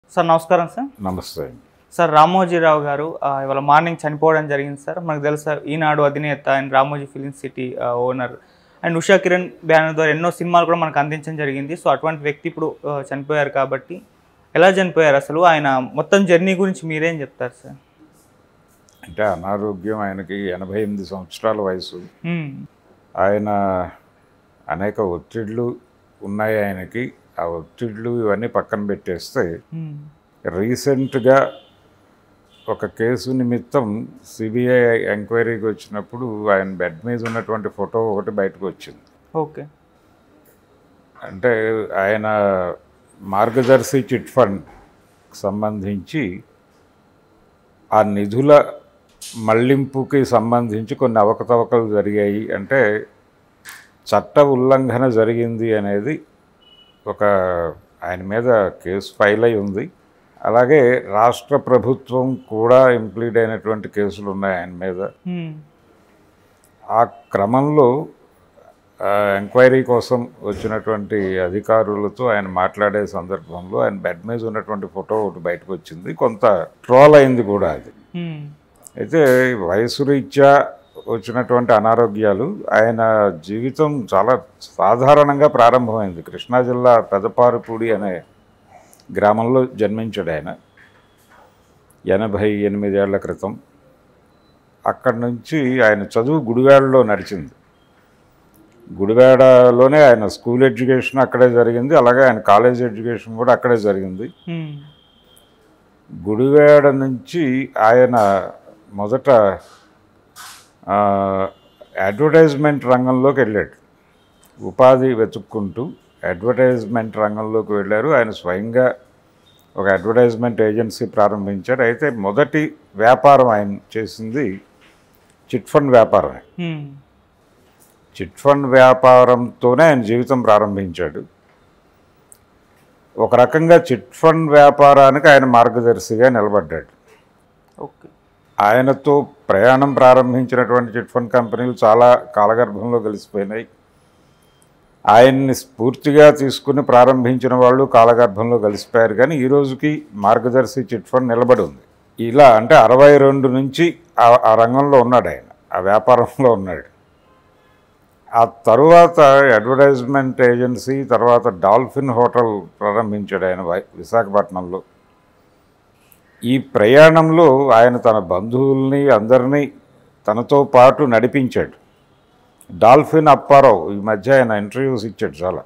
Sir నమస్కారం sir నమస్తే sir Ramoji Rao గారు ఆ, ఇవాళ మార్నింగ్ చనిపోవడం జరిగింది సార్ మనకు తెలుసు సార్ ఈనాడు అధినేత and Ramoji film city owner and Usha Kiran banner ద్వారా ఎన్నో సినిమాలు కూడా మనకు అందించడం జరిగింది సో అటువంటి వ్యక్తి ఇప్పుడు ఆ, చనిపోయారు కాబట్టి ఎలా చనిపోయారు అసలు ఆయన మొత్తం జర్నీ గురించి మీరేం చెప్తారు సార్ అంటే అనారోగ్యం ఆయనకి ఎనభై ఎనిమిది సంవత్సరాల వయసు మ్మ్. ఆయన అనేక ఒత్తిళ్ళు ఉన్నాయి ఆయనకి ఆ ఒత్తిళ్ళు ఇవన్నీ పక్కన పెట్టేస్తే మ్మ్. రీసెంట్గా ఒక కేసు నిమిత్తం సిబిఐ ఎంక్వైరీకి వచ్చినప్పుడు ఆయన బెడ్ మీద ఉన్నటువంటి ఫోటో ఒకటి బయటకు వచ్చింది ఓకే అంటే ఆయన మార్గదర్శి చిట్ ఫండ్ సంబంధించి ఆ నిధుల మళ్లింపుకి సంబంధించి కొన్ని అవకతవకలు జరిగాయి అంటే చట్ట ఉల్లంఘన జరిగింది అనేది ఒక ఆయన మీద కేసు ఫైల్ అయి ఉంది అలాగే రాష్ట్ర ప్రభుత్వం కూడా ఇంప్లీడ్ అయినటువంటి కేసులు ఉన్నాయి ఆయన మీద మ్మ్. ఆ క్రమంలో ఆ, ఎంక్వైరీ కోసం వచ్చినటువంటి అధికారులతో ఆయన మాట్లాడే సందర్భంలో ఆయన బెడ్ మీద ఉన్నటువంటి ఫోటో ఒకటి బయటకు వచ్చింది కొంత ట్రోల్ అయింది కూడా అది మ్మ్. అయితే వయసు రీత్యా వచ్చినటువంటి అనారోగ్యాలు ఆయన జీవితం చాలా సాధారణంగా ప్రారంభమైంది కృష్ణా జిల్లా పెదపారుపూడి అనే గ్రామంలో జన్మించాడు ఆయన ఎనభై ఎనిమిదేళ్ల క్రితం అక్కడి నుంచి ఆయన చదువు గుడివాడలో నడిచింది గుడివాడలోనే ఆయన స్కూల్ ఎడ్యుకేషన్ అక్కడే జరిగింది అలాగే ఆయన కాలేజ్ ఎడ్యుకేషన్ కూడా అక్కడే జరిగింది మ్మ్. గుడివాడ నుంచి ఆయన మొదట ఆ, అడ్వర్టైజ్మెంట్ రంగంలోకి వెళ్ళాడు ఉపాధి వెతుక్కుంటూ అడ్వర్టైజ్మెంట్ రంగంలోకి వెళ్ళారు ఆయన స్వయంగా ఒక అడ్వర్టైజ్మెంట్ ఏజెన్సీ ప్రారంభించాడు అయితే మొదటి వ్యాపారం ఆయన చేసింది చిట్ ఫండ్ వ్యాపారమే మ్మ్. చిట్ ఫండ్ వ్యాపారంతోనే ఆయన జీవితం ప్రారంభించాడు ఒక రకంగా చిట్ ఫండ్ వ్యాపారానికి ఆయన మార్గదర్శిగా నిలబడ్డాడు ఓకే ఆయనతో ప్రయాణం ప్రారంభించినటువంటి చిట్ ఫండ్ కంపెనీలు చాలా కాలగర్భంలో కలిసిపోయినాయి ఆయన్ని స్ఫూర్తిగా తీసుకుని ప్రారంభించిన వాళ్ళు కాలగర్భంలో కలిసిపోయారు కానీ ఈ రోజుకి మార్గదర్శి చిట్ ఫండ్ నిలబడి ఉంది ఇలా అంటే అరవై రెండు నుంచి ఆ- ఆ రంగంలో ఉన్నాడు ఆయన ఆ వ్యాపారంలో ఉన్నాడు ఆ తరువాత అడ్వర్టైజ్మెంట్ ఏజెన్సీ తర్వాత డాల్ఫిన్ హోటల్ ప్రారంభించాడు ఆయన వై- విశాఖపట్నంలో ఈ ప్రయాణంలో ఆయన తన బంధువుల్ని అందరినీ తనతో పాటు నడిపించాడు డాల్ఫిన్ అప్పారావు ఈ మధ్య ఆయన ఇంటర్వ్యూస్ ఇచ్చాడు చాలా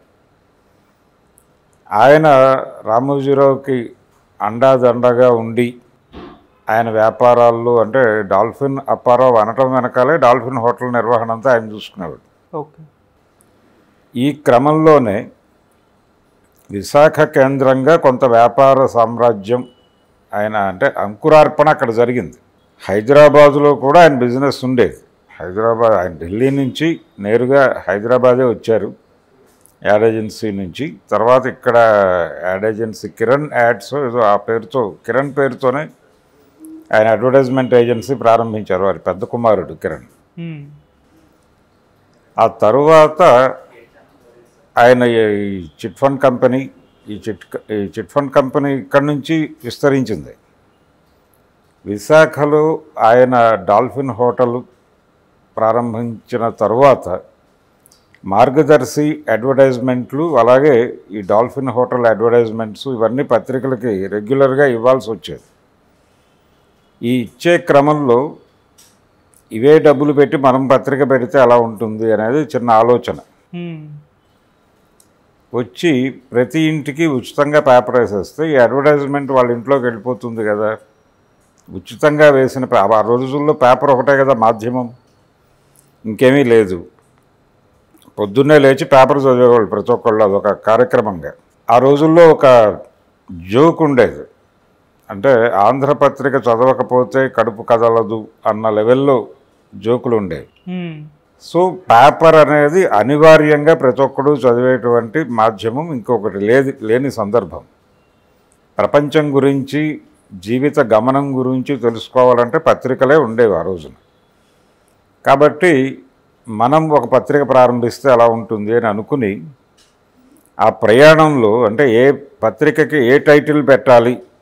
ఆయన రామోజీరావుకి అండాదండగా ఉండి ఆయన వ్యాపారాల్లో అంటే డాల్ఫిన్ అప్పారావు అనటం వెనకాలే డాల్ఫిన్ హోటల్ నిర్వహణ అంతా ఆయన చూసుకునేవాడు ఓకే ఈ క్రమంలోనే విశాఖ కేంద్రంగా కొంత వ్యాపార సామ్రాజ్యం ఆయన అంటే అంకురార్పణ అక్కడ జరిగింది హైదరాబాదులో కూడా ఆయన బిజినెస్ ఉండేది హైదరాబాద్ ఆయన ఢిల్లీ నుంచి నేరుగా హైదరాబాదే వచ్చారు యాడ్ ఏజెన్సీ నుంచి తర్వాత ఇక్కడ యాడ్ ఏజెన్సీ కిరణ్ యాడ్స్ ఏదో ఆ పేరుతో కిరణ్ పేరుతోనే ఆయన అడ్వర్టైజ్మెంట్ ఏజెన్సీ ప్రారంభించారు వారి పెద్ద కుమారుడు కిరణ్ మ్మ్. ఆ తరువాత ఆయన ఈ చిట్ ఫండ్ కంపెనీ ఈ చిట్ ఈ చిట్ ఫండ్ కంపెనీ ఇక్కడి నుంచి విస్తరించింది విశాఖలో ఆయన డాల్ఫిన్ హోటల్ ప్రారంభించిన తరువాత మార్గదర్శి అడ్వర్టైజ్మెంట్లు అలాగే ఈ డాల్ఫిన్ హోటల్ అడ్వర్టైజ్మెంట్స్ ఇవన్నీ పత్రికలకి రెగ్యులర్గా ఇవ్వాల్సి వచ్చేది ఈ ఇచ్చే క్రమంలో ఇవే డబ్బులు పెట్టి మనం పత్రిక పెడితే ఎలా ఉంటుంది అనేది చిన్న ఆలోచన మ్మ్. వచ్చి ప్రతి ఇంటికి ఉచితంగా పేపర్ వేసేస్తే ఈ అడ్వర్టైజ్మెంట్ వాళ్ళ ఇంట్లోకి వెళ్ళిపోతుంది కదా ఉచితంగా వేసిన పే- ఆ రోజుల్లో పేపర్ ఒకటే కదా మాధ్యమం ఇంకేమీ లేదు పొద్దున్నే లేచి పేపర్ చదివేవాళ్ళు ప్రతి ఒక్కళ్ళు అదొక కార్యక్రమంగా ఆ రోజుల్లో ఒక జోక్ ఉండేది అంటే ఆంధ్రపత్రిక చదవకపోతే కడుపు కదలదు అన్న లెవెల్లో జోకులు ఉండేవి మ్మ్. సో పేపర్ అనేది అనివార్యంగా ప్రతి ఒక్కడు చదివేటువంటి మాధ్యమం ఇంకొకటి లేదు లేని సందర్భం ప్రపంచం గురించి జీవిత గమనం గురించి తెలుసుకోవాలంటే పత్రికలే ఉండేవి ఆ రోజున కాబట్టి మనం ఒక పత్రిక ప్రారంభిస్తే అలా ఉంటుంది అని అనుకుని ఆ ప్రయాణంలో అంటే ఏ పత్రికకి ఏ టైటిల్ పెట్టాలి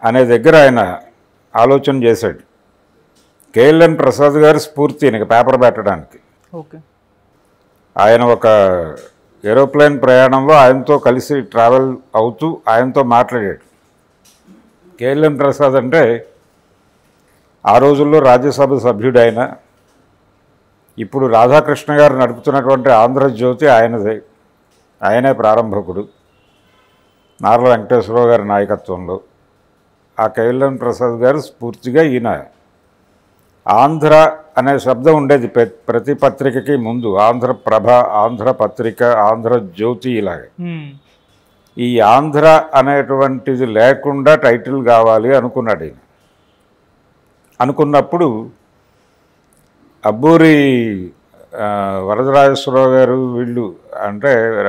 అనే దగ్గర ఆయన ఆలోచన చేశాడు కేఎల్ఎన్ ప్రసాద్ గారి స్ఫూర్తి ఈయనకి పేపర్ పెట్టడానికి ఓకే ఆయన ఒక ఏరోప్లేన్ ప్రయాణంలో ఆయనతో కలిసి ట్రావెల్ అవుతూ ఆయనతో మాట్లాడాడు కేఎల్ఎన్ ప్రసాద్ అంటే ఆ రోజుల్లో రాజ్యసభ సభ్యుడు ఆయన ఇప్పుడు రాధాకృష్ణ గారు నడుపుతున్నటువంటి ఆంధ్రజ్యోతి ఆయనదే ఆయనే ప్రారంభకుడు నార్ల వెంకటేశ్వరరావు గారి నాయకత్వంలో ఆ కేఎల్ఎన్ ప్రసాద్ గారు స్ఫూర్తిగా ఈయన ఆంధ్ర అనే శబ్దం ఉండేది ప్ర- ప్రతి పత్రికకి ముందు ఆంధ్రప్రభ ఆంధ్ర పత్రిక ఆంధ్ర జ్యోతి ఇలాగే మ్మ్. ఈ ఆంధ్ర అనేటువంటిది లేకుండా టైటిల్ కావాలి అనుకున్నాడు ఈయన అనుకున్నప్పుడు అబ్బూరి ఆ, వరదరాజేశ్వరరావు గారు వీళ్ళు అంటే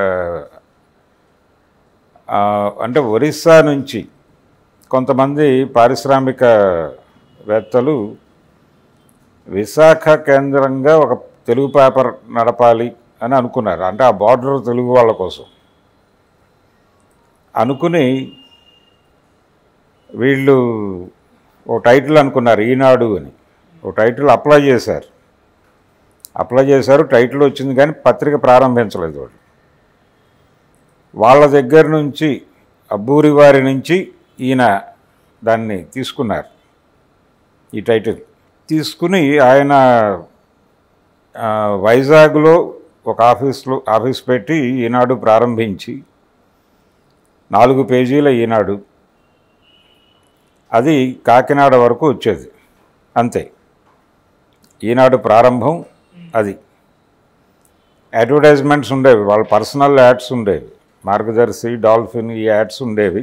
ఆ, అంటే ఒరిస్సా నుంచి కొంతమంది పారిశ్రామికవేత్తలు విశాఖ కేంద్రంగా ఒక తెలుగు పేపర్ నడపాలి అని అనుకున్నారు అంటే ఆ బార్డర్ తెలుగు వాళ్ళ కోసం అనుకుని వీళ్ళు ఓ టైటిల్ అనుకున్నారు ఈనాడు అని ఓ టైటిల్ అప్లై చేశారు అప్లై చేశారు టైటిల్ వచ్చింది కానీ పత్రిక ప్రారంభించలేదు వాళ్ళు వాళ్ళ దగ్గర నుంచి అబ్బూరి వారి నుంచి ఈయన దాన్ని తీసుకున్నారు ఈ టైటిల్ తీసుకుని ఆయన ఆ, వైజాగ్లో ఒక ఆఫీస్లో ఆఫీస్ పెట్టి ఈనాడు ప్రారంభించి నాలుగు పేజీల ఈనాడు అది కాకినాడ వరకు వచ్చేది అంతే ఈనాడు ప్రారంభం అది అడ్వర్టైజ్మెంట్స్ ఉండేవి వాళ్ళ పర్సనల్ యాడ్స్ ఉండేవి మార్గదర్శి డాల్ఫిన్ ఈ యాడ్స్ ఉండేవి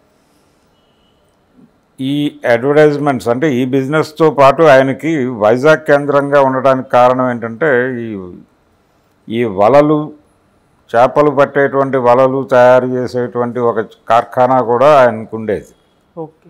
ఈ అడ్వర్టైజ్మెంట్స్ అంటే ఈ బిజినెస్తో పాటు ఆయనకి వైజాగ్ కేంద్రంగా ఉండడానికి కారణం ఏంటంటే ఈ ఈ వలలు చేపలు పట్టేటువంటి వలలు తయారు చేసేటువంటి ఒక కార్ఖానా కూడా ఆయనకు ఉండేది ఓకే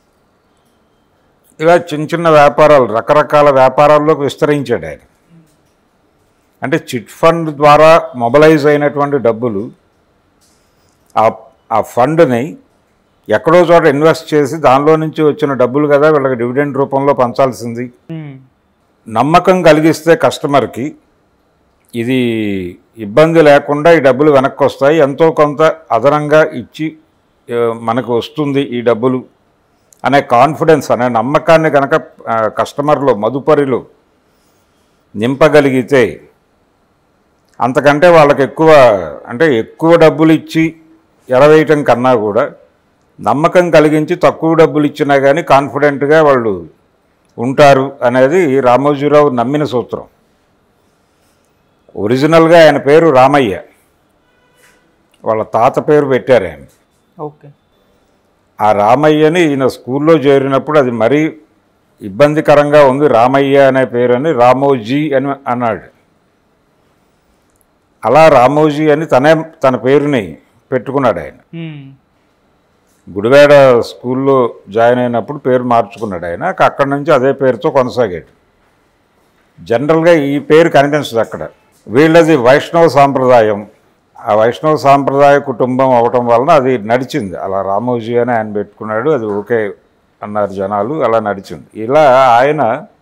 ఇలా చిన్న చిన్న వ్యాపారాలు రకరకాల వ్యాపారాల్లోకి విస్తరించాడు ఆయన అంటే చిట్ ఫండ్ ద్వారా మొబలైజ్ అయినటువంటి డబ్బులు ఆ ఆ ఫండ్ని ఎక్కడో చోట ఇన్వెస్ట్ చేసి దానిలో నుంచి వచ్చిన డబ్బులు కదా వీళ్ళకి డివిడెండ్ రూపంలో పంచాల్సింది మ్మ్. నమ్మకం కలిగిస్తే కస్టమర్కి ఇది ఇబ్బంది లేకుండా ఈ డబ్బులు వెనక్కి వస్తాయి ఎంతో కొంత అదనంగా ఇచ్చి ఆ, మనకు వస్తుంది ఈ డబ్బులు అనే కాన్ఫిడెన్స్ అనే నమ్మకాన్ని కనుక ఆ, కస్టమర్లో మదుపరిలో నింపగలిగితే అంతకంటే వాళ్ళకి ఎక్కువ అంటే ఎక్కువ డబ్బులు ఇచ్చి ఎరవేయటం కన్నా కూడా నమ్మకం కలిగించి తక్కువ డబ్బులు ఇచ్చినా కానీ కాన్ఫిడెంట్గా వాళ్ళు ఉంటారు అనేది రామోజీరావు నమ్మిన సూత్రం ఒరిజినల్గా ఆయన పేరు రామయ్య వాళ్ళ తాత పేరు పెట్టారు ఆయన ఓకే ఆ రామయ్యని ఈయన స్కూల్లో చేరినప్పుడు అది మరీ ఇబ్బందికరంగా ఉంది రామయ్య అనే పేరని రామోజీ అని అన్నాడు అలా రామోజీ అని తనే తన పేరుని పెట్టుకున్నాడు ఆయన మ్మ్. గుడివాడ స్కూల్లో జాయిన్ అయినప్పుడు పేరు మార్చుకున్నాడు ఆయన అక్కడి నుంచి అదే పేరుతో కొనసాగాడు జనరల్గా ఈ పేరు కనిపించదు అక్కడ వీళ్ళది వైష్ణవ సాంప్రదాయం ఆ వైష్ణవ సాంప్రదాయ కుటుంబం అవటం వలన అది నడిచింది అలా రామోజీ అని ఆయన పెట్టుకున్నాడు అది ఓకే అన్నారు జనాలు అలా నడిచింది ఇలా ఆయన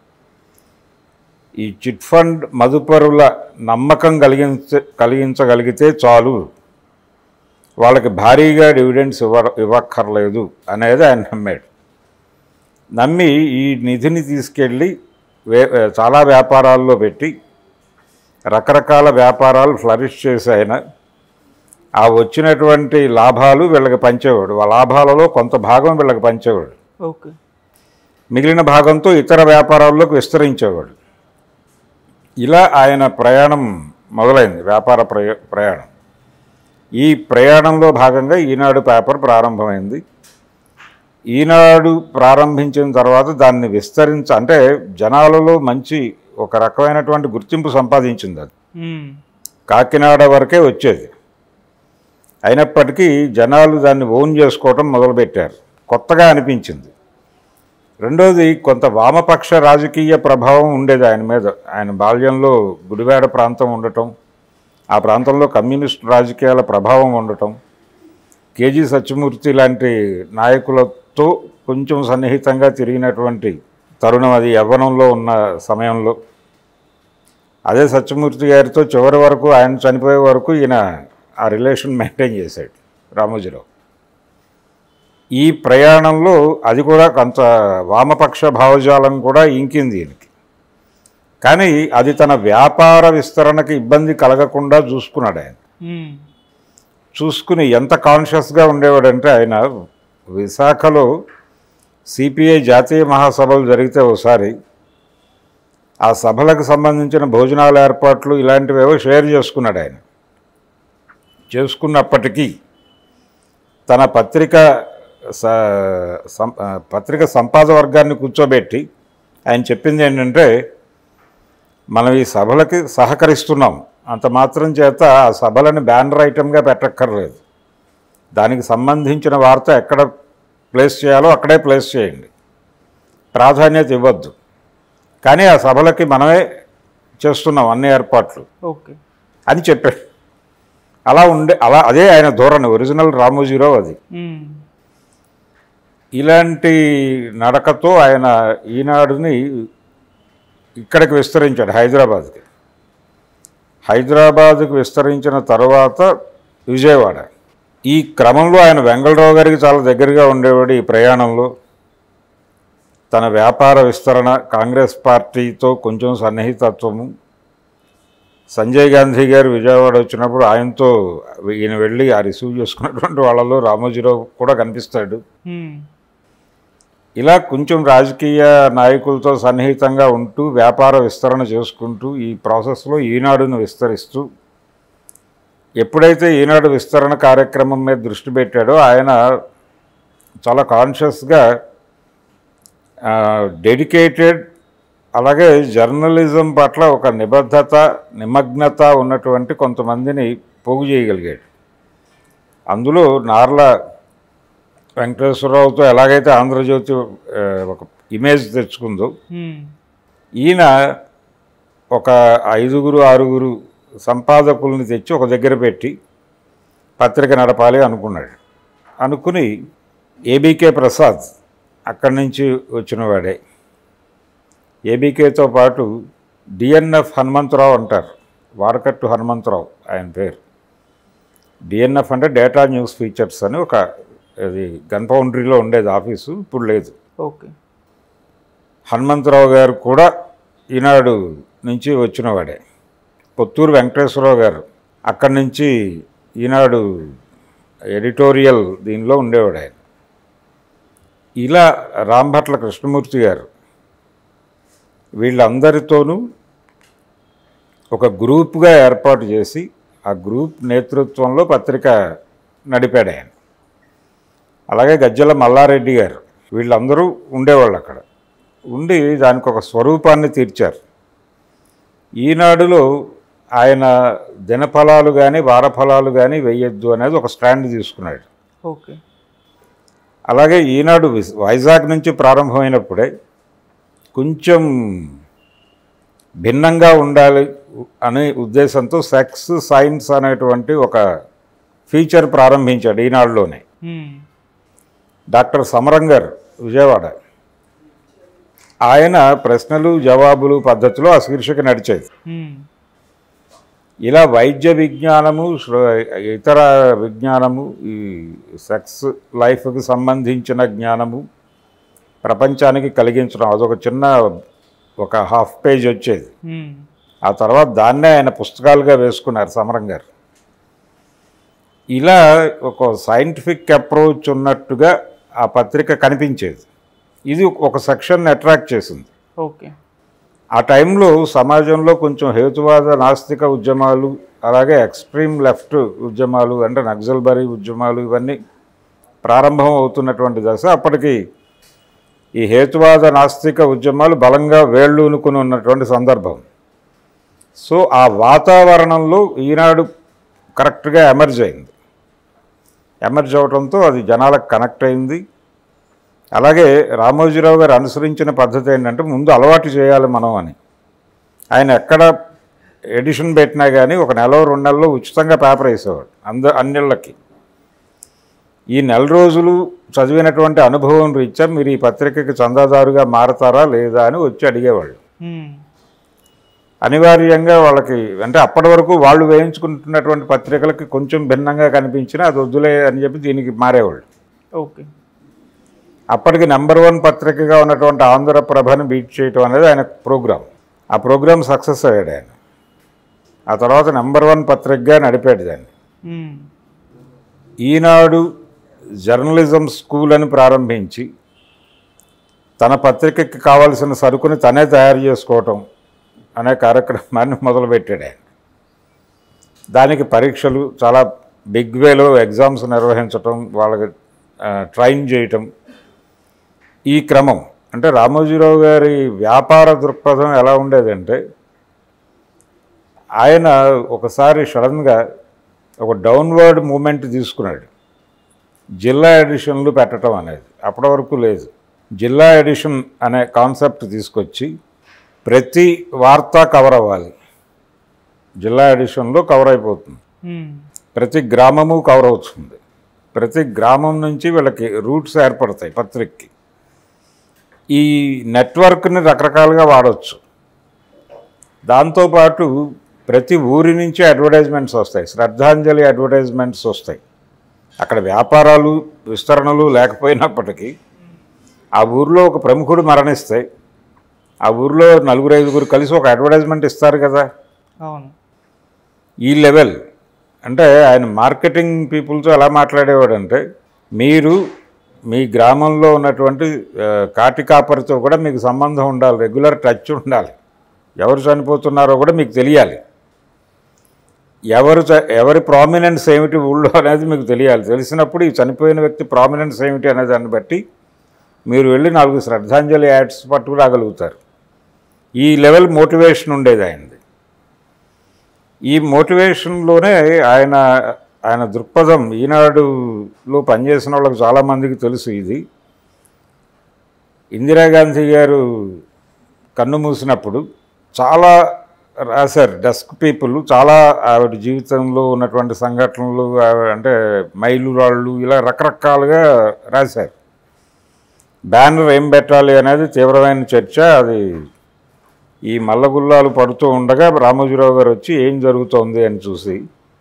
ఈ చిట్ ఫండ్ మదుపరుల నమ్మకం కలిగించ కలిగించగలిగితే చాలు వాళ్ళకి భారీగా డివిడెండ్స్ ఇవ్వ ఇవ్వక్కర్లేదు అనేది ఆయన నమ్మాడు నమ్మి ఈ నిధిని తీసుకెళ్ళి వే చాలా వ్యాపారాల్లో పెట్టి రకరకాల వ్యాపారాలు ఫ్లరిష్ చేసి ఆయన ఆ వచ్చినటువంటి లాభాలు వీళ్ళకి పంచేవాడు ఆ లాభాలలో కొంత భాగం వీళ్ళకి పంచేవాడు ఓకే మిగిలిన భాగంతో ఇతర వ్యాపారాల్లోకి విస్తరించేవాడు ఇలా ఆయన ప్రయాణం మొదలైంది వ్యాపార ప్రయ ప్రయాణం ఈ ప్రయాణంలో భాగంగా ఈనాడు పేపర్ ప్రారంభమైంది ఈనాడు ప్రారంభించిన తర్వాత దాన్ని విస్తరించ అంటే జనాలలో మంచి ఒక రకమైనటువంటి గుర్తింపు సంపాదించింది అది మ్మ్. కాకినాడ వరకే వచ్చేది అయినప్పటికీ జనాలు దాన్ని ఓన్ చేసుకోవటం మొదలుపెట్టారు కొత్తగా అనిపించింది రెండోది కొంత వామపక్ష రాజకీయ ప్రభావం ఉండేది ఆయన మీద ఆయన బాల్యంలో గుడివాడ ప్రాంతం ఉండటం ఆ ప్రాంతంలో కమ్యూనిస్ట్ రాజకీయాల ప్రభావం ఉండటం కేజీ సత్యమూర్తి లాంటి నాయకుల కాంగ్రెస్తో కొంచెం సన్నిహితంగా తిరిగినటువంటి తరుణం అది యవ్వనంలో ఉన్న సమయంలో అదే సత్యమూర్తి గారితో చివరి వరకు ఆయన చనిపోయే వరకు ఈయన ఆ రిలేషన్ మెయింటైన్ చేశాడు రామోజీరావు ఈ ప్రయాణంలో అది కూడా కొంత వామపక్ష భావజాలం కూడా ఇంకింది ఈయనకి కానీ అది తన వ్యాపార విస్తరణకి ఇబ్బంది కలగకుండా చూసుకున్నాడు ఆయన మ్మ్. చూసుకుని ఎంత కాన్షియస్గా ఉండేవాడంటే ఆయన విశాఖలో సిపిఐ జాతీయ మహాసభలు జరిగితే ఒకసారి ఆ సభలకు సంబంధించిన భోజనాల ఏర్పాట్లు ఇలాంటివేవో షేర్ చేసుకున్నాడు ఆయన చేసుకున్నప్పటికీ తన పత్రిక స- సం- ఆ, పత్రిక సంపాద వర్గాన్ని కూర్చోబెట్టి ఆయన చెప్పింది ఏంటంటే మనం ఈ సభలకి సహకరిస్తున్నాం అంత మాత్రం చేత ఆ సభలను బ్యానర్ ఐటమ్గా పెట్టక్కర్లేదు దానికి సంబంధించిన వార్త ఎక్కడ ప్లేస్ చేయాలో అక్కడే ప్లేస్ చేయండి ప్రాధాన్యత ఇవ్వద్దు కానీ ఆ సభలకి మనమే చేస్తున్నాం అన్ని ఏర్పాట్లు ఓకే అని చెప్పాడు అలా ఉండే అలా అదే ఆయన ధోరణి ఒరిజినల్ రామోజీరావు అది మ్మ్. ఇలాంటి నడకతో ఆయన ఈనాడుని ఇక్కడికి విస్తరించాడు హైదరాబాద్కి హైదరాబాద్కి విస్తరించిన తర్వాత విజయవాడ ఈ క్రమంలో ఆయన వెంగళరావు గారికి చాలా దగ్గరగా ఉండేవాడు ఈ ప్రయాణంలో తన వ్యాపార విస్తరణ కాంగ్రెస్ పార్టీతో కొంచెం సన్నిహితత్వము సంజయ్ గాంధీ గారు విజయవాడ వచ్చినప్పుడు ఆయనతో ఈయన వెళ్ళి ఆ రిసీవ్ చేసుకున్నటువంటి వాళ్ళలో రామోజీరావు కూడా కనిపిస్తాడు మ్మ్. ఇలా కొంచెం రాజకీయ నాయకులతో సన్నిహితంగా ఉంటూ వ్యాపార విస్తరణ చేసుకుంటూ ఈ ప్రాసెస్లో ఈనాడును విస్తరిస్తూ ఎప్పుడైతే ఈనాడు విస్తరణ కార్యక్రమం మీద దృష్టి పెట్టాడో ఆయన చాలా కాన్షియస్గా డెడికేటెడ్ అలాగే జర్నలిజం పట్ల ఒక నిబద్ధత నిమగ్నత ఉన్నటువంటి కొంతమందిని పోగు చేయగలిగాడు అందులో నార్ల వెంకటేశ్వరరావుతో ఎలాగైతే ఆంధ్రజ్యోతి ఆ, ఒక ఇమేజ్ తెచ్చుకుందో మ్మ్. ఈయన ఒక ఐదుగురు ఆరుగురు సంపాదకుల్ని తెచ్చి ఒక దగ్గర పెట్టి పత్రిక నడపాలి అనుకున్నాడు అనుకుని ఏబీకే ప్రసాద్ అక్కడి నుంచి వచ్చినవాడే ఏబీకేతో పాటు డిఎన్ఎఫ్ హనుమంతరావు అంటారు వారకట్టు హనుమంతరావు ఆయన పేరు డిఎన్ఎఫ్ అంటే డేటా న్యూస్ ఫీచర్స్ అని ఒక అది గన్ ఫౌండరీలో ఉండేది ఆఫీసు ఇప్పుడు లేదు ఓకే హనుమంతరావు గారు కూడా ఈనాడు నుంచి వచ్చినవాడే పొత్తూరు వెంకటేశ్వరరావు గారు అక్కడి నుంచి ఈనాడు ఎడిటోరియల్ దీనిలో ఉండేవాడు ఆయన ఇలా రాంభట్ల కృష్ణమూర్తి గారు వీళ్ళందరితోనూ ఒక గ్రూప్గా ఏర్పాటు చేసి ఆ గ్రూప్ నేతృత్వంలో పత్రిక నడిపాడు ఆయన అలాగే గజ్జల మల్లారెడ్డి గారు వీళ్ళందరూ ఉండేవాళ్ళు అక్కడ ఉండి దానికి ఒక స్వరూపాన్ని తీర్చారు ఈనాడులో ఆయన దినఫలాలు కానీ వారఫలాలు కానీ వేయొద్దు అనేది ఒక స్టాండ్ తీసుకున్నాడు ఓకే అలాగే ఈనాడు విస్- వైజాగ్ నుంచి ప్రారంభమైనప్పుడే కొంచెం భిన్నంగా ఉండాలి అనే ఉద్దేశంతో సెక్స్ సైన్స్ అనేటువంటి ఒక ఫీచర్ ప్రారంభించాడు ఈనాడులోనే మ్మ్. డాక్టర్ సమరం గారు విజయవాడ ఆయన ప్రశ్నలు జవాబులు పద్ధతిలో ఆ శీర్షిక నడిచేది మ్మ్. ఇలా వైద్య విజ్ఞానము శ్ర- ఇతర విజ్ఞానము ఈ సెక్స్ లైఫ్కి సంబంధించిన జ్ఞానము ప్రపంచానికి కలిగించడం అదొక చిన్న ఒక హాఫ్ పేజ్ వచ్చేది మ్మ్. ఆ తర్వాత దాన్నే ఆయన పుస్తకాలుగా వేసుకున్నారు సమరం గారు ఇలా ఒక సైంటిఫిక్ అప్రోచ్ ఉన్నట్టుగా ఆ పత్రిక కనిపించేది ఇది ఒక సెక్షన్ అట్రాక్ట్ చేసింది ఓకే ఆ టైంలో సమాజంలో కొంచెం హేతువాద నాస్తిక ఉద్యమాలు అలాగే ఎక్స్ట్రీమ్ లెఫ్ట్ ఉద్యమాలు అంటే నక్సల్బరీ ఉద్యమాలు ఇవన్నీ ప్రారంభం అవుతున్నటువంటి దశ అప్పటికి ఈ హేతువాద నాస్తిక ఉద్యమాలు బలంగా వేళ్ళూనుకుని ఉన్నటువంటి సందర్భం సో ఆ వాతావరణంలో ఈనాడు కరెక్ట్గా ఎమర్జ్ అయింది ఎమర్జ్ అవడంతో అది జనాలకు కనెక్ట్ అయింది అలాగే రామోజీరావు గారు అనుసరించిన పద్ధతి ఏంటంటే ముందు అలవాటు చేయాలి మనం అని ఆయన ఎక్కడ ఎడిషన్ పెట్టినా కానీ ఒక నెల రెండు నెలల్లో ఉచితంగా పేపర్ వేసేవాడు అంద అన్నిళ్ళకి ఈ నెల రోజులు చదివినటువంటి అనుభవం రీత్యా మీరు ఈ పత్రికకి చందాదారుగా మారతారా లేదా అని వచ్చి అడిగేవాళ్ళు మ్మ్. అనివార్యంగా వాళ్ళకి అంటే అప్పటి వరకు వాళ్ళు వేయించుకుంటున్నటువంటి పత్రికలకి కొంచెం భిన్నంగా కనిపించినా అది వద్దులే అని చెప్పి దీనికి మారేవాళ్ళు ఓకే అప్పటికి నెంబర్ వన్ పత్రికగా ఉన్నటువంటి ఆంధ్రప్రభని బీట్ చేయటం అనేది ఆయన ప్రోగ్రాం ఆ ప్రోగ్రాం సక్సెస్ అయ్యాడు ఆయన ఆ తర్వాత నెంబర్ వన్ పత్రికగా నడిపాడు దాన్ని మ్మ్. ఈనాడు జర్నలిజం స్కూల్ అని ప్రారంభించి తన పత్రికకి కావాల్సిన సరుకుని తనే తయారు చేసుకోవటం అనే కార్యక్రమాన్ని మొదలుపెట్టాడు ఆయన దానికి పరీక్షలు చాలా బిగ్ వేలో ఎగ్జామ్స్ నిర్వహించటం వాళ్ళకి ఆ, ట్రైన్ చేయటం ఈ క్రమం అంటే రామోజీరావు గారి వ్యాపార దృక్పథం ఎలా ఉండేదంటే ఆయన ఒకసారి సడన్గా ఒక డౌన్వర్డ్ మూమెంట్ తీసుకున్నాడు జిల్లా ఎడిషన్లు పెట్టడం అనేది అప్పటి వరకు లేదు జిల్లా ఎడిషన్ అనే కాన్సెప్ట్ తీసుకొచ్చి ప్రతి వార్త కవర్ అవ్వాలి జిల్లా ఎడిషన్లో కవర్ అయిపోతుంది మ్మ్. ప్రతి గ్రామము కవర్ అవుతుంది ప్రతి గ్రామం నుంచి వీళ్ళకి రూట్స్ ఏర్పడతాయి పత్రికకి ఈ నెట్వర్క్ని రకరకాలుగా వాడవచ్చు దాంతోపాటు ప్రతి ఊరి నుంచి అడ్వర్టైజ్మెంట్స్ వస్తాయి శ్రద్ధాంజలి అడ్వర్టైజ్మెంట్స్ వస్తాయి అక్కడ వ్యాపారాలు విస్తరణలు లేకపోయినప్పటికీ ఆ ఊరిలో ఒక ప్రముఖుడు మరణిస్తే ఆ ఊరిలో నలుగురు ఐదుగురు కలిసి ఒక అడ్వర్టైజ్మెంట్ ఇస్తారు కదా అవును ఈ లెవెల్ అంటే ఆయన మార్కెటింగ్ పీపుల్తో ఎలా మాట్లాడేవాడంటే మీరు మీ గ్రామంలో ఉన్నటువంటి ఆ, కాటి కాపరితో కూడా మీకు సంబంధం ఉండాలి రెగ్యులర్ టచ్ ఉండాలి ఎవరు చనిపోతున్నారో కూడా మీకు తెలియాలి ఎవరు చ- ఎవరి ప్రామినెన్స్ ఏమిటి ఊళ్ళో అనేది మీకు తెలియాలి తెలిసినప్పుడు ఈ చనిపోయిన వ్యక్తి ప్రామినెన్స్ ఏమిటి అనే దాన్ని బట్టి మీరు వెళ్ళి నాలుగు శ్రద్ధాంజలి యాడ్స్ పట్టుకురాగలుగుతారు ఈ లెవెల్ మోటివేషన్ ఉండేది ఆయనది ఈ మోటివేషన్లోనే ఆయన ఆయన దృక్పథం ఈనాడులో పనిచేసిన వాళ్ళకి చాలామందికి తెలుసు ఇది ఇందిరాగాంధీ గారు కన్ను మూసినప్పుడు చాలా రాశారు డెస్క్ పీపుల్ చాలా ఆవిడ జీవితంలో ఉన్నటువంటి సంఘటనలు ఆవిడ అంటే మైలురాళ్ళు ఇలా రకరకాలుగా రాశారు బ్యానర్ ఏం పెట్టాలి అనేది తీవ్రమైన చర్చ అది ఈ మల్లగుల్లాలు పడుతూ ఉండగా రామోజీరావు గారు వచ్చి ఏం జరుగుతోంది అని చూసి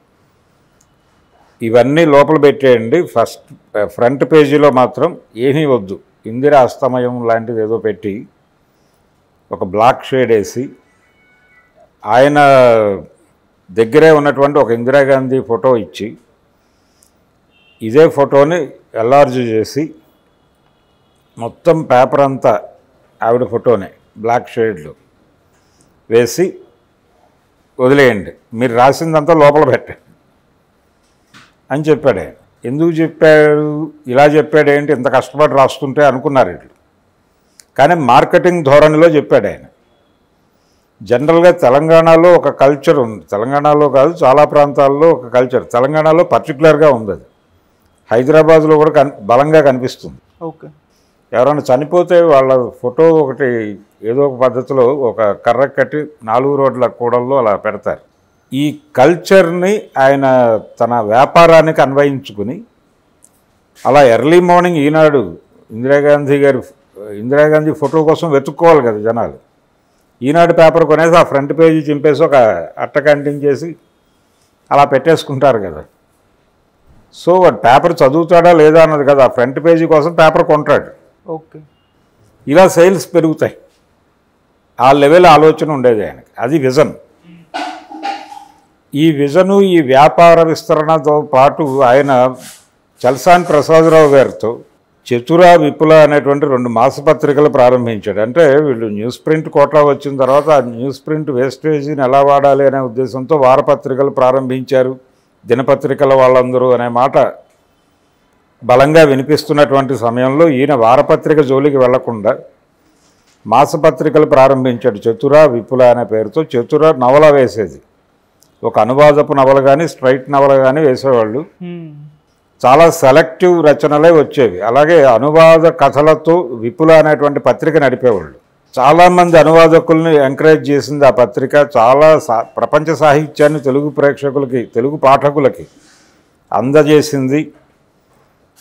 ఇవన్నీ లోపల పెట్టేయండి ఫస్ట్ ఫ్రంట్ పేజీలో మాత్రం ఏమీ వద్దు ఇందిరా అస్తమయం లాంటిది ఏదో పెట్టి ఒక బ్లాక్ షేడ్ వేసి ఆయన దగ్గరే ఉన్నటువంటి ఒక ఇందిరాగాంధీ ఫోటో ఇచ్చి ఇదే ఫోటోని ఎల్లార్జ్ చేసి మొత్తం పేపర్ అంతా ఆవిడ ఫోటోనే బ్లాక్ షేడ్లో వేసి వదిలేయండి మీరు రాసిందంతా లోపల పెట్టండి అని చెప్పాడు ఆయన ఎందుకు చెప్పాడు ఇలా చెప్పాడు ఏంటి ఇంత కష్టపడి రాస్తుంటే అనుకున్నారు వీళ్ళు కానీ మార్కెటింగ్ ధోరణిలో చెప్పాడు ఆయన జనరల్గా తెలంగాణలో ఒక కల్చర్ ఉంది తెలంగాణలో కాదు చాలా ప్రాంతాల్లో ఒక కల్చర్ తెలంగాణలో పర్టికులర్గా ఉంది అది హైదరాబాద్లో కూడా కన్ బలంగా కనిపిస్తుంది ఓకే ఎవరైనా చనిపోతే వాళ్ళ ఫోటో ఒకటి ఏదో ఒక పద్ధతిలో ఒక కర్ర కట్టి నాలుగు రోడ్ల కూడల్లో అలా పెడతారు ఈ కల్చర్ని ఆయన తన వ్యాపారానికి అన్వయించుకుని అలా ఎర్లీ మార్నింగ్ ఈనాడు ఇందిరాగాంధీ గారి ఇందిరాగాంధీ ఫోటో కోసం వెతుక్కోవాలి కదా జనాలు ఈనాడు పేపర్ కొనేసి ఆ ఫ్రంట్ పేజీ చింపేసి ఒక అట్ట కంటింగ్ చేసి అలా పెట్టేసుకుంటారు కదా సో వాడు పేపర్ చదువుతాడా లేదా అన్నది కదా ఆ ఫ్రంట్ పేజీ కోసం పేపర్ కొంటాడు ఓకే ఇలా సేల్స్ పెరుగుతాయి ఆ లెవెల్ ఆలోచన ఉండేది ఆయనకి అది విజన్ ఈ విజను ఈ వ్యాపార విస్తరణతో పాటు ఆయన చల్సాన్ ప్రసాదరావు గారితో చతుర విపుల అనేటువంటి రెండు మాసపత్రికలు ప్రారంభించాడు అంటే వీళ్ళు న్యూస్ ప్రింట్ కోటా వచ్చిన తర్వాత ఆ న్యూస్ ప్రింట్ వేస్టేజీని ఎలా వాడాలి అనే ఉద్దేశంతో వారపత్రికలు ప్రారంభించారు దినపత్రికల వాళ్ళందరూ అనే మాట బలంగా వినిపిస్తున్నటువంటి సమయంలో ఈయన వారపత్రిక జోలికి వెళ్లకుండా మాసపత్రికలు ప్రారంభించాడు చతుర విపుల అనే పేరుతో చతుర నవల వేసేది ఒక అనువాదపు నవల కానీ స్ట్రైట్ నవల కానీ వేసేవాళ్ళు మ్మ్. చాలా సెలెక్టివ్ రచనలే వచ్చేవి అలాగే అనువాద కథలతో విపుల అనేటువంటి పత్రిక నడిపేవాళ్ళు చాలామంది అనువాదకుల్ని ఎంకరేజ్ చేసింది ఆ పత్రిక చాలా సా ప్రపంచ సాహిత్యాన్ని తెలుగు ప్రేక్షకులకి తెలుగు పాఠకులకి అందజేసింది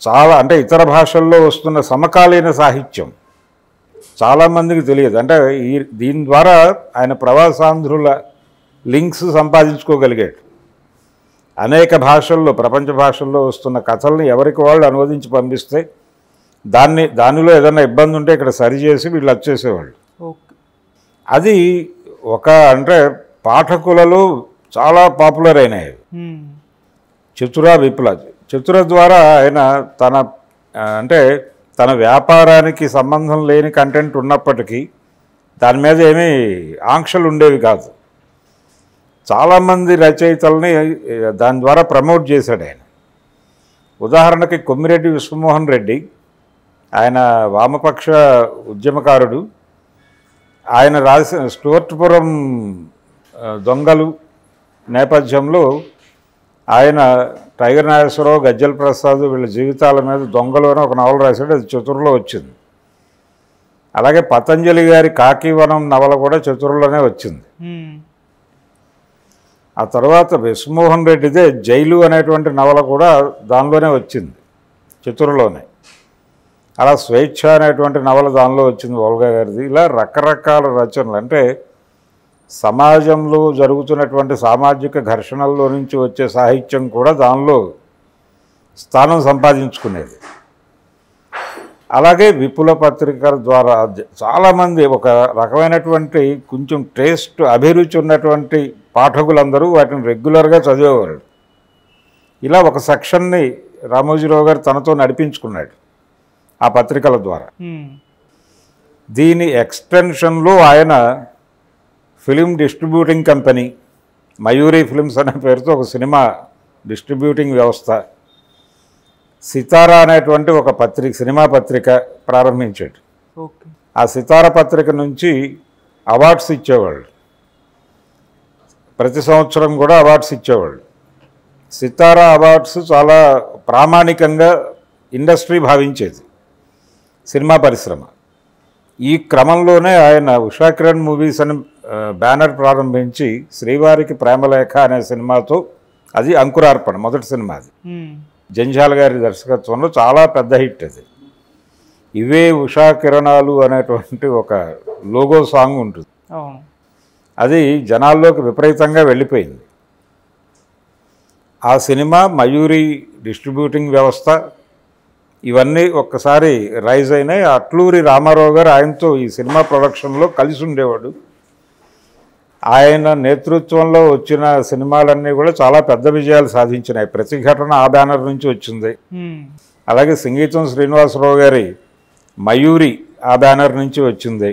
చాలా అంటే ఇతర భాషల్లో వస్తున్న సమకాలీన సాహిత్యం చాలామందికి తెలియదు అంటే ఈ దీని ద్వారా ఆయన ప్రవాసాంధ్రుల లింక్స్ సంపాదించుకోగలిగాడు అనేక భాషల్లో ప్రపంచ భాషల్లో వస్తున్న కథల్ని ఎవరికి వాళ్ళు అనువదించి పంపిస్తే దాన్ని దానిలో ఏదైనా ఇబ్బంది ఉంటే ఇక్కడ సరిచేసి వీళ్ళు వచ్చేసేవాళ్ళు ఓకే అది ఒక అంటే పాఠకులలో చాలా పాపులర్ అయినాయి మ్మ్. చతుర విప్ల చతుర ద్వారా ఆయన తన ఆ, అంటే తన వ్యాపారానికి సంబంధం లేని కంటెంట్ ఉన్నప్పటికీ దాని మీద ఏమీ ఆంక్షలు ఉండేవి కాదు చాలామంది రచయితల్ని ఆ, దాని ద్వారా ప్రమోట్ చేశాడు ఆయన ఉదాహరణకి కొమ్మిరెడ్డి విశ్వమోహన్ రెడ్డి ఆయన వామపక్ష ఉద్యమకారుడు ఆయన రాసిన స్టూవర్ట్పురం ఆ, దొంగలు నేపథ్యంలో ఆయన టైగర్ నాగేశ్వరరావు గజ్జల ప్రసాద్ వీళ్ళ జీవితాల మీద దొంగలు అని ఒక నవల రాశాడు అది చతురులో వచ్చింది అలాగే పతంజలి గారి కాకివనం నవల కూడా చతురులోనే వచ్చింది మ్మ్. ఆ తర్వాత విశ్వమోహన్ రెడ్డిదే జైలు అనేటువంటి నవల కూడా దానిలోనే వచ్చింది చిత్తూరులోనే అలా స్వేచ్ఛ అనేటువంటి నవల దానిలో వచ్చింది ఓల్గా గారిది ఇలా రకరకాల రచనలు అంటే సమాజంలో జరుగుతున్నటువంటి సామాజిక ఘర్షణల్లో నుంచి వచ్చే సాహిత్యం కూడా దానిలో స్థానం సంపాదించుకునేది అలాగే విపుల పత్రికల ద్వారా జ- చాలామంది ఒక రకమైనటువంటి కొంచెం టేస్ట్ అభిరుచి ఉన్నటువంటి పాఠకులందరూ వాటిని రెగ్యులర్గా చదివేవారు ఇలా ఒక సెక్షన్ని రామోజీరావు గారు తనతో నడిపించుకున్నాడు ఆ పత్రికల ద్వారా మ్మ్. దీని ఎక్స్టెన్షన్లో ఆయన film distributing company Mayuri films అనే పేరుతో ఒక సినిమా డిస్ట్రిబ్యూటింగ్ వ్యవస్థ సితారా అనేటువంటి ఒక పత్రిక సినిమా పత్రిక ప్రారంభించాడు ఓకే ఆ సితార పత్రిక నుంచి అవార్డ్స్ ఇచ్చేవాళ్ళు ప్రతి సంవత్సరం కూడా అవార్డ్స్ ఇచ్చేవాళ్ళు సితారా అవార్డ్స్ చాలా ప్రామాణికంగా ఇండస్ట్రీ భావించేది సినిమా పరిశ్రమ ఈ క్రమంలోనే ఆయన ఉషా కిరణ్ మూవీస్ అని ఆ, బ్యానర్ ప్రారంభించి శ్రీవారికి ప్రేమలేఖ అనే సినిమాతో అది అంకురార్పణ మొదటి సినిమా అది మ్మ్. జంజాల గారి దర్శకత్వంలో చాలా పెద్ద హిట్ అది ఇవే ఉషా కిరణాలు అనేటువంటి ఒక లోగో సాంగ్ ఉంటుంది అవును అది జనాల్లోకి విపరీతంగా వెళ్ళిపోయింది ఆ సినిమా మయూరి డిస్ట్రిబ్యూటింగ్ వ్యవస్థ ఇవన్నీ ఒక్కసారి రైజ్ అయినాయి అట్లూరి రామారావు గారు ఆయనతో ఈ సినిమా ప్రొడక్షన్లో కలిసి ఉండేవాడు ఆయన నేతృత్వంలో వచ్చిన సినిమాలన్నీ కూడా చాలా పెద్ద విజయాలు సాధించినాయి ప్రతిఘటన ఆ బ్యానర్ నుంచి వచ్చింది మ్మ్. అలాగే సంగీతం శ్రీనివాసరావు గారి మయూరి ఆ బ్యానర్ నుంచి వచ్చింది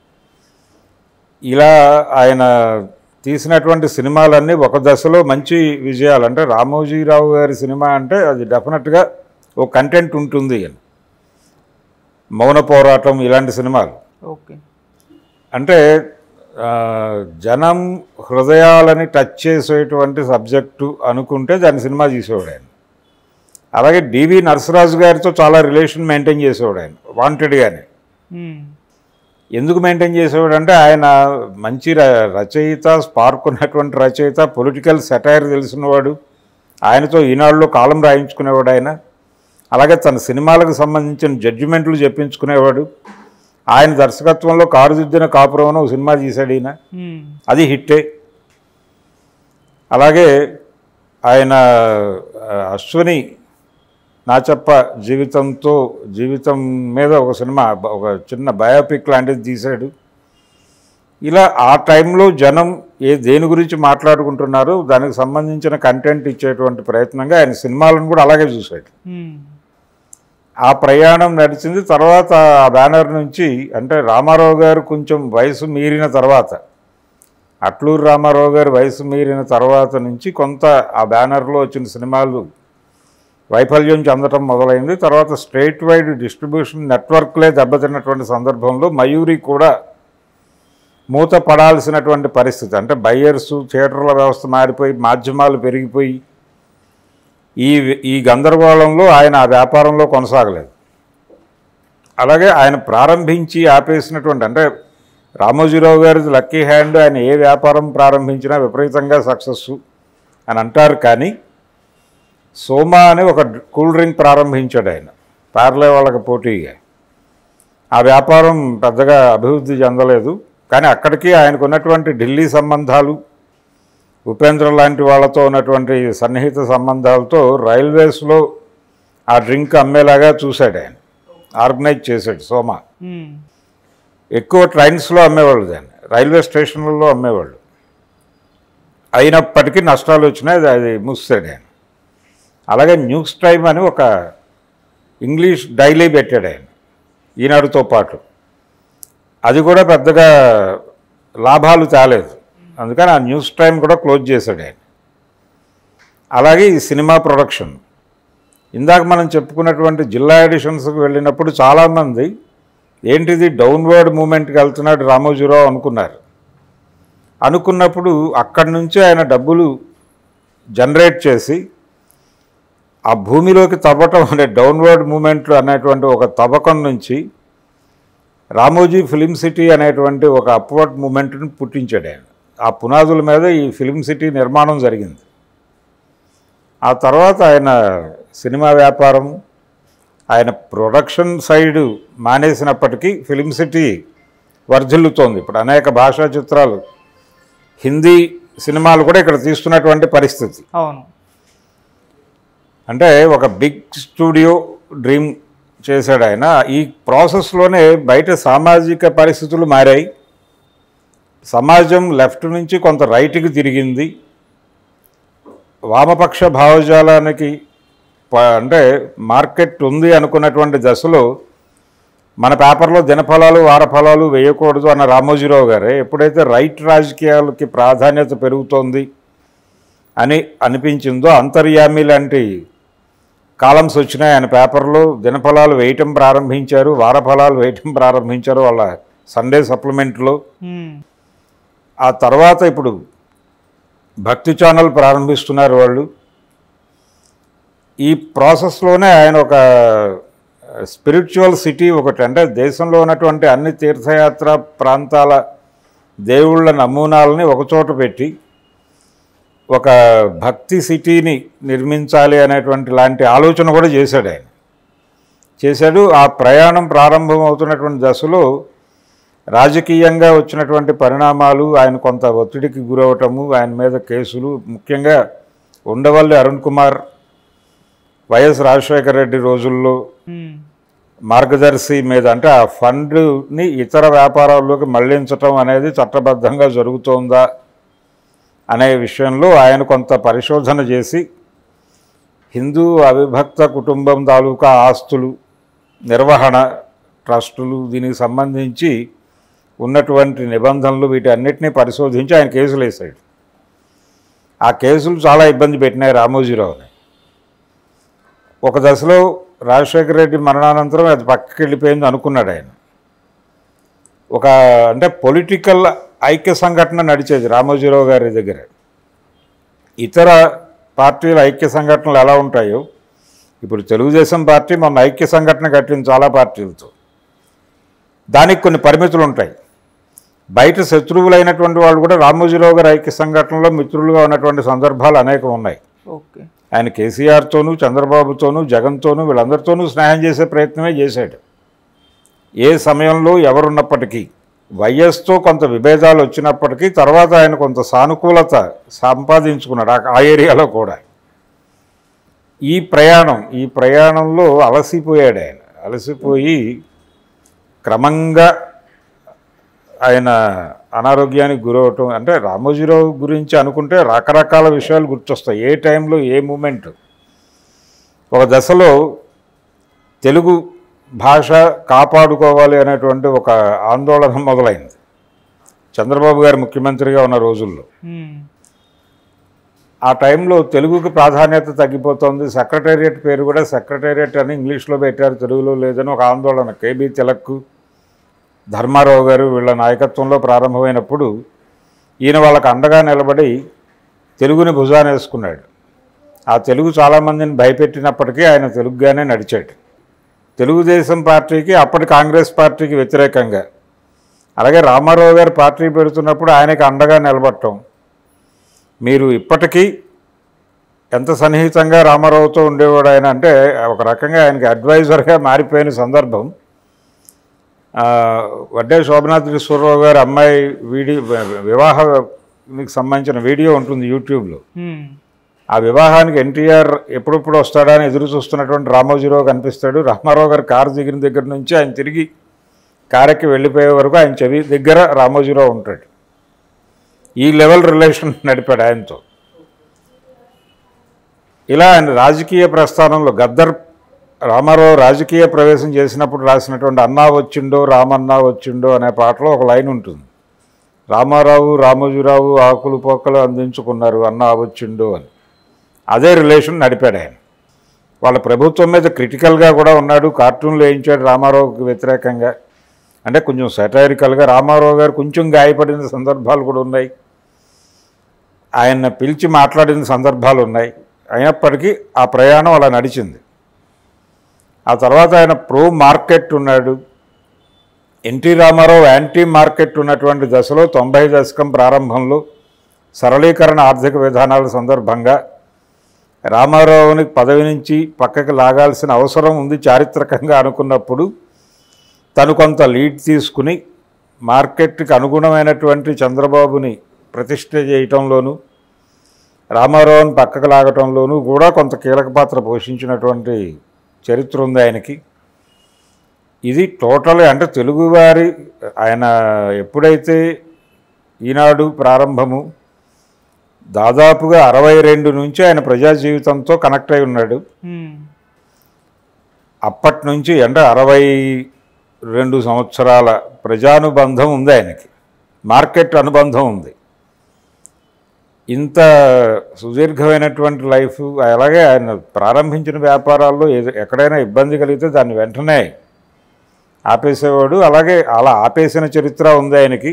ఇలా ఆయన తీసినటువంటి సినిమాలన్నీ ఒక దశలో మంచి విజయాలు అంటే రామోజీరావు గారి సినిమా అంటే అది డెఫినెట్గా ఓ కంటెంట్ ఉంటుంది అని మౌన పోరాటం ఇలాంటి సినిమాలు ఓకే అంటే ఆ, జనం హృదయాలని టచ్ చేసేటువంటి సబ్జెక్టు అనుకుంటే దాని సినిమా తీసేవాడు ఆయన అలాగే డివి నరసరాజు గారితో చాలా రిలేషన్ మెయింటైన్ చేసేవాడు ఆయన వాంటెడ్గానే మ్మ్. ఎందుకు మెయింటైన్ చేసేవాడు అంటే ఆయన మంచి ర- రచయిత స్పార్క్ ఉన్నటువంటి రచయిత పొలిటికల్ సెటైర్ తెలిసినవాడు ఆయనతో ఈనాడులో కాలం రాయించుకునేవాడు ఆయన అలాగే తన సినిమాలకు సంబంధించిన జడ్జిమెంట్లు చెప్పించుకునేవాడు ఆయన దర్శకత్వంలో కారుదిద్దిన కాపురం అని ఒక సినిమా తీశాడు ఈయన మ్మ్. అది హిట్టే అలాగే ఆయన ఆ, అశ్వని నాచప్ప జీవితంతో జీవితం మీద ఒక సినిమా బ- ఒక చిన్న బయోపిక్ లాంటిది తీశాడు ఇలా ఆ టైంలో జనం ఏ దేని గురించి మాట్లాడుకుంటున్నారో దానికి సంబంధించిన కంటెంట్ ఇచ్చేటువంటి ప్రయత్నంగా ఆయన సినిమాలను కూడా అలాగే చూశాడు మ్మ్. ఆ ప్రయాణం నడిచింది తర్వాత ఆ బ్యానర్ నుంచి అంటే రామారావు గారు కొంచెం వయసు మీరిన తర్వాత అట్లూరు రామారావు గారు వయసు మీరిన తర్వాత నుంచి కొంత ఆ బ్యానర్లో వచ్చిన సినిమాలు వైఫల్యం చెందటం మొదలైంది తర్వాత స్ట్రేట్ వైడ్ డిస్ట్రిబ్యూషన్ నెట్వర్క్లే దెబ్బతిన్నటువంటి సందర్భంలో మయూరి కూడా మూత పడాల్సినటువంటి పరిస్థితి అంటే బయ్యర్స్ థియేటర్ల వ్యవస్థ మారిపోయి మాధ్యమాలు పెరిగిపోయి ఈ ఈ గందరగోళంలో ఆయన ఆ వ్యాపారంలో కొనసాగలేదు అలాగే ఆయన ప్రారంభించి ఆపేసినటువంటి అంటే రామోజీరావు గారిది లక్కీ హ్యాండ్ ఆయన ఏ వ్యాపారం ప్రారంభించినా విపరీతంగా సక్సెస్ అని అంటారు కానీ సోమా అని ఒక కూల్ డ్రింక్ ప్రారంభించాడు ఆయన పార్లే వాళ్ళకి పోటీగా ఆ వ్యాపారం పెద్దగా అభివృద్ధి చెందలేదు కానీ అక్కడికి ఆయనకు ఉన్నటువంటి ఢిల్లీ సంబంధాలు ఉపేంద్ర లాంటి వాళ్ళతో ఉన్నటువంటి సన్నిహిత సంబంధాలతో రైల్వేస్లో ఆ డ్రింక్ అమ్మేలాగా చూశాడు ఆయన ఆర్గనైజ్ చేశాడు సోమా మ్మ్. ఎక్కువ ట్రైన్స్లో అమ్మేవాళ్ళు దాన్ని రైల్వే స్టేషన్లలో అమ్మేవాళ్ళు అయినప్పటికీ నష్టాలు వచ్చినాయి అది- అది మూసాడు ఆయన అలాగే న్యూస్ టైమ్ అని ఒక ఇంగ్లీష్ డైలీ పెట్టాడు ఆయన ఈనాడుతో పాటు అది కూడా పెద్దగా లాభాలు తేలేదు అందుకని ఆ న్యూస్ టైం కూడా క్లోజ్ చేశాడు ఆయన అలాగే ఈ సినిమా ప్రొడక్షన్ ఇందాక మనం చెప్పుకున్నటువంటి జిల్లా ఎడిషన్స్కి వెళ్ళినప్పుడు చాలామంది ఏంటిది డౌన్వర్డ్ మూమెంట్కి వెళ్తున్నాడు రామోజీరావు అనుకున్నారు అనుకున్నప్పుడు అక్కడి నుంచి ఆయన డబ్బులు జనరేట్ చేసి ఆ భూమిలోకి తవ్వటం అనే డౌన్వర్డ్ మూమెంట్లు అనేటువంటి ఒక తవ్వకం నుంచి రామోజీ ఫిలిం సిటీ అనేటువంటి ఒక అప్వర్డ్ మూమెంట్ని పుట్టించాడు ఆయన ఆ పునాదుల మీద ఈ ఫిలిం సిటీ నిర్మాణం జరిగింది ఆ తర్వాత ఆయన సినిమా వ్యాపారం ఆయన ప్రొడక్షన్ సైడ్ మానేసినప్పటికీ ఫిలిం సిటీ వర్ధిల్లుతోంది ఇప్పుడు అనేక భాషా చిత్రాలు హిందీ సినిమాలు కూడా ఇక్కడ తీస్తున్నటువంటి పరిస్థితి అవును అంటే ఒక బిగ్ స్టూడియో డ్రీమ్ చేశాడు ఆయన ఈ ప్రాసెస్లోనే బయట సామాజిక పరిస్థితులు మారాయి సమాజం లెఫ్ట్ నుంచి కొంత రైట్కి తిరిగింది వామపక్ష భావజాలానికి ప- అంటే మార్కెట్ ఉంది అనుకున్నటువంటి దశలో మన పేపర్లో దినఫలాలు వారఫలాలు వేయకూడదు అన్న రామోజీరావు గారే ఎప్పుడైతే రైట్ రాజకీయాలకి ప్రాధాన్యత పెరుగుతోంది అని అనిపించిందో అంతర్యామి లాంటి కాలమ్స్ వచ్చినాయి ఆయన పేపర్లో దినఫలాలు వేయటం ప్రారంభించారు వారఫలాలు వేయటం ప్రారంభించారు వాళ్ళ సండే సప్లిమెంట్లో మ్మ్. ఆ తర్వాత ఇప్పుడు భక్తి ఛానల్ ప్రారంభిస్తున్నారు వాళ్ళు ఈ ప్రాసెస్లోనే ఆయన ఒక స్పిరిచువల్ సిటీ ఒకటి అంటే దేశంలో ఉన్నటువంటి అన్ని తీర్థయాత్ర ప్రాంతాల దేవుళ్ళ నమూనాలని ఒకచోట పెట్టి ఒక భక్తి సిటీని నిర్మించాలి అనేటువంటి లాంటి ఆలోచన కూడా చేశాడు ఆయన చేశాడు ఆ ప్రయాణం ప్రారంభం అవుతున్నటువంటి దశలో రాజకీయంగా వచ్చినటువంటి పరిణామాలు ఆయన కొంత ఒత్తిడికి గురవటము ఆయన మీద కేసులు ముఖ్యంగా ఉండవల్లి అరుణ్ కుమార్ వైఎస్ రాజశేఖర రెడ్డి రోజుల్లో మ్మ్. మార్గదర్శి మీద అంటే ఆ ఫండ్ని ఇతర వ్యాపారాల్లోకి మళ్లించటం అనేది చట్టబద్ధంగా జరుగుతోందా అనే విషయంలో ఆయన కొంత పరిశోధన చేసి హిందూ అవిభక్త కుటుంబం తాలూకా ఆస్తులు నిర్వహణ ట్రస్టులు దీనికి సంబంధించి ఉన్నటువంటి నిబంధనలు వీటన్నిటిని పరిశోధించి ఆయన కేసులు వేశాడు ఆ కేసులు చాలా ఇబ్బంది పెట్టినాయి రామోజీరావుని ఒక దశలో రాజశేఖర రెడ్డి మరణానంతరం అది పక్కకి వెళ్ళిపోయింది అనుకున్నాడు ఆయన ఒక అంటే పొలిటికల్ ఐక్య సంఘటన నడిచేది రామోజీరావు గారి దగ్గర ఇతర పార్టీల ఐక్య సంఘటనలు ఎలా ఉంటాయో ఇప్పుడు తెలుగుదేశం పార్టీ మొన్న ఐక్య సంఘటన కట్టింది చాలా పార్టీలతో దానికి కొన్ని పరిమితులు ఉంటాయి బయట శత్రువులైనటువంటి వాళ్ళు కూడా రామోజీరావు గారి ఐక్య సంఘటనలో మిత్రులుగా ఉన్నటువంటి సందర్భాలు అనేకం ఉన్నాయి ఓకే ఆయన కేసీఆర్తోనూ చంద్రబాబుతోనూ జగన్తోనూ వీళ్ళందరితోనూ స్నేహం చేసే ప్రయత్నమే చేశాడు ఏ సమయంలో ఎవరున్నప్పటికీ వైఎస్తో కొంత విభేదాలు వచ్చినప్పటికీ తర్వాత ఆయన కొంత సానుకూలత సంపాదించుకున్నాడు ఆ- ఆ ఏరియాలో కూడా ఈ ప్రయాణం ఈ ప్రయాణంలో అలసిపోయాడు ఆయన అలసిపోయి క్రమంగా ఆయన అనారోగ్యానికి గురవటం అంటే రామోజీరావు గురించి అనుకుంటే రకరకాల విషయాలు గుర్తొస్తాయి ఏ టైంలో ఏ మూమెంట్ ఒక దశలో తెలుగు భాష కాపాడుకోవాలి అనేటువంటి ఒక ఆందోళన మొదలైంది చంద్రబాబు గారు ముఖ్యమంత్రిగా ఉన్న రోజుల్లో మ్మ్. ఆ టైంలో తెలుగుకి ప్రాధాన్యత తగ్గిపోతుంది సెక్రటేరియట్ పేరు కూడా సెక్రటేరియట్ అని ఇంగ్లీష్లో పెట్టారు తెలుగులో లేదని ఒక ఆందోళన కేబీ తిలక్ ధర్మారావు గారు వీళ్ళ నాయకత్వంలో ప్రారంభమైనప్పుడు ఈయన వాళ్ళకి అండగా నిలబడి తెలుగుని భుజాన వేసుకున్నాడు ఆ తెలుగు చాలామందిని భయపెట్టినప్పటికీ ఆయన తెలుగుగానే నడిచాడు తెలుగుదేశం పార్టీకి అప్పటి కాంగ్రెస్ పార్టీకి వ్యతిరేకంగా అలాగే రామారావు గారు పార్టీ పెడుతున్నప్పుడు ఆయనకి అండగా నిలబడటం మీరు ఇప్పటికీ ఎంత సన్నిహితంగా రామారావుతో ఉండేవాడు ఆయన అంటే ఒక రకంగా ఆయనకి అడ్వైజర్గా మారిపోయిన సందర్భం ఆ, వడ్డే శోభనాథ్ ఈశ్వరరావు గారి అమ్మాయి వీడియో వివాహానికి సంబంధించిన వీడియో ఉంటుంది యూట్యూబ్లో హ్మ్. ఆ వివాహానికి ఎన్టీఆర్ ఎప్పుడెప్పుడు వస్తాడా అని ఎదురు చూస్తున్నటువంటి రామోజీరావు కనిపిస్తాడు రామారావు గారు కారు దిగిన దగ్గర నుంచి ఆయన తిరిగి కారెక్కి వెళ్ళిపోయే వరకు ఆయన చెవి దగ్గర రామోజీరావు ఉంటాడు ఈ లెవెల్ రిలేషన్ నడిపాడు ఆయనతో ఇలా ఆయన రాజకీయ ప్రస్థానంలో గద్దర్ రామారావు రాజకీయ ప్రవేశం చేసినప్పుడు రాసినటువంటి అన్నా వచ్చిండో రామన్నా వచ్చిండో అనే పాటలో ఒక లైన్ ఉంటుంది రామారావు రామోజీరావు ఆకులు పోకలు అందించుకున్నారు అన్నా వచ్చిండో అని అదే రిలేషన్ నడిపాడు ఆయన వాళ్ళ ప్రభుత్వం మీద క్రిటికల్గా కూడా ఉన్నాడు కార్టూన్లు వేయించాడు రామారావుకి వ్యతిరేకంగా అంటే కొంచెం సెటైరికల్గా రామారావు గారు కొంచెం గాయపడిన సందర్భాలు కూడా ఉన్నాయి ఆయన పిలిచి మాట్లాడిన సందర్భాలు ఉన్నాయి అయినప్పటికీ ఆ ప్రయాణం అలా నడిచింది ఆ తర్వాత ఆయన ప్రో మార్కెట్ ఉన్నాడు ఎన్టీ రామారావు యాంటీ మార్కెట్ ఉన్నటువంటి దశలో తొంభై దశకం ప్రారంభంలో సరళీకరణ ఆర్థిక విధానాల సందర్భంగా రామారావుని పదవి నుంచి పక్కకి లాగాల్సిన అవసరం ఉంది చారిత్రకంగా అనుకున్నప్పుడు తను కొంత లీడ్ తీసుకుని మార్కెట్కి అనుగుణమైనటువంటి చంద్రబాబుని ప్రతిష్ఠ చేయటంలోనూ రామారావుని పక్కకు లాగటంలోనూ కూడా కొంత కీలక పాత్ర పోషించినటువంటి చరిత్ర ఉంది ఆయనకి ఇది టోటల్ అంటే తెలుగువారి ఆయన ఎప్పుడైతే ఈనాడు ప్రారంభము దాదాపుగా అరవై రెండు నుంచి ఆయన ప్రజా జీవితంతో కనెక్ట్ అయి ఉన్నాడు హ్మ్. అప్పటి నుంచి అంటే అరవై రెండు సంవత్సరాల ప్రజానుబంధం ఉంది ఆయనకి మార్కెట్ అనుబంధం ఉంది ఇంత సుదీర్ఘమైనటువంటి లైఫ్ అలాగే ఆయన ప్రారంభించిన వ్యాపారాల్లో ఏదో ఎక్కడైనా ఇబ్బంది కలిగితే దాన్ని వెంటనే ఆపేసేవాడు అలాగే అలా ఆపేసిన చరిత్ర ఉంది ఆయనకి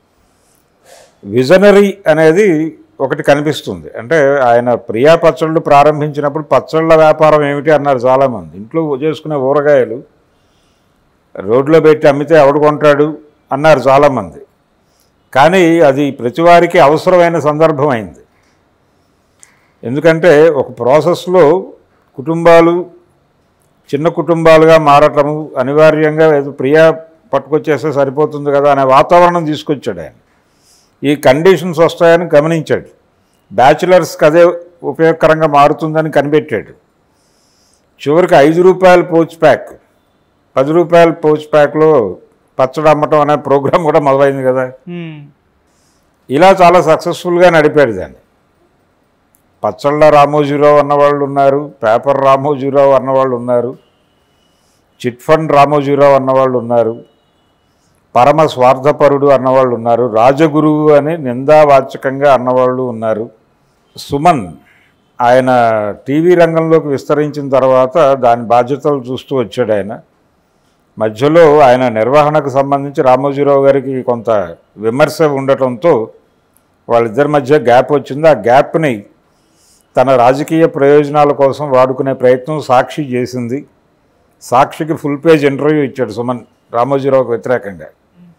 విజనరీ అనేది ఒకటి కనిపిస్తుంది అంటే ఆయన ప్రియా పచ్చళ్ళు ప్రారంభించినప్పుడు పచ్చళ్ళ వ్యాపారం ఏమిటి అన్నారు చాలామంది ఇంట్లో చేసుకునే ఊరగాయలు రోడ్లో పెట్టి అమ్మితే ఎవడు కొంటాడు అన్నారు చాలామంది కానీ అది ప్రతివారికి అవసరమైన సందర్భం అయింది ఎందుకంటే ఒక ప్రాసెస్లో కుటుంబాలు చిన్న కుటుంబాలుగా మారటము అనివార్యంగా ఏదో ప్రియా పట్టుకొచ్చేస్తే సరిపోతుంది కదా అనే వాతావరణం తీసుకొచ్చాడు ఆయన ఈ కండిషన్స్ వస్తాయని గమనించాడు బ్యాచిలర్స్కి అదే ఉపయోగకరంగా మారుతుందని కనిపెట్టాడు చివరికి ఐదు రూపాయల పౌచ్ ప్యాక్ పది రూపాయల పౌచ్ ప్యాక్లో పచ్చడి అమ్మటం అనే ప్రోగ్రాం కూడా మొదలైంది కదా హ్మ్. ఇలా చాలా సక్సెస్ఫుల్గా నడిపాడు దాన్ని పచ్చళ్ళ రామోజీరావు అన్నవాళ్ళు ఉన్నారు పేపర్ రామోజీరావు అన్నవాళ్ళు ఉన్నారు చిట్ ఫండ్ రామోజీరావు అన్నవాళ్ళు ఉన్నారు పరమ స్వార్థపరుడు అన్నవాళ్ళు ఉన్నారు రాజగురువు అని నిందావాచకంగా అన్నవాళ్ళు ఉన్నారు సుమన్ ఆయన టీవీ రంగంలోకి విస్తరించిన తర్వాత దాని బాధ్యతలు చూస్తూ వచ్చాడు ఆయన మధ్యలో ఆయన నిర్వహణకు సంబంధించి రామోజీరావు గారికి కొంత విమర్శ ఉండటంతో వాళ్ళిద్దరి మధ్య గ్యాప్ వచ్చింది ఆ గ్యాప్ని తన రాజకీయ ప్రయోజనాల కోసం వాడుకునే ప్రయత్నం సాక్షి చేసింది సాక్షికి ఫుల్ పేజ్ ఇంటర్వ్యూ ఇచ్చాడు సుమన్ రామోజీరావుకు వ్యతిరేకంగా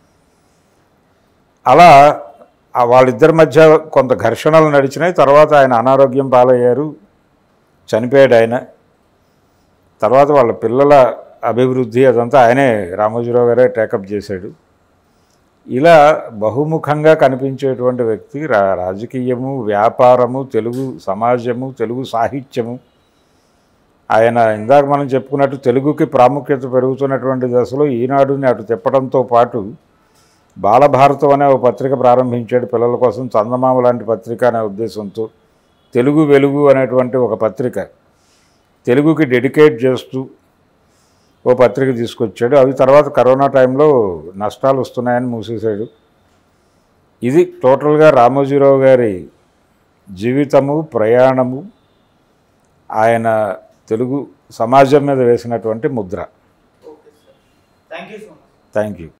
అలా ఆ వాళ్ళిద్దరి మధ్య కొంత ఘర్షణలు నడిచినాయి తర్వాత ఆయన అనారోగ్యం పాలయ్యారు చనిపోయాడు ఆయన తర్వాత వాళ్ళ పిల్లల అభివృద్ధి అదంతా ఆయనే రామోజీరావు గారే టేకప్ చేశాడు ఇలా బహుముఖంగా కనిపించేటువంటి వ్యక్తి రా రాజకీయము వ్యాపారము తెలుగు సమాజము తెలుగు సాహిత్యము ఆయన ఇందాక మనం చెప్పుకున్నట్టు తెలుగుకి ప్రాముఖ్యత పెరుగుతున్నటువంటి దశలో ఈనాడుని అటు తిప్పడంతో పాటు బాలభారతం అనే ఒక పత్రిక ప్రారంభించాడు పిల్లల కోసం చందమామ లాంటి పత్రిక అనే ఉద్దేశంతో తెలుగు వెలుగు అనేటువంటి ఒక పత్రిక తెలుగుకి డెడికేట్ చేస్తూ ఓ పత్రిక తీసుకొచ్చాడు అవి తర్వాత కరోనా టైంలో నష్టాలు వస్తున్నాయని మూసేశాడు ఇది టోటల్గా రామోజీరావు గారి జీవితము ప్రయాణము ఆయన తెలుగు సమాజం మీద వేసినటువంటి ముద్ర okay sir thank you so much thank you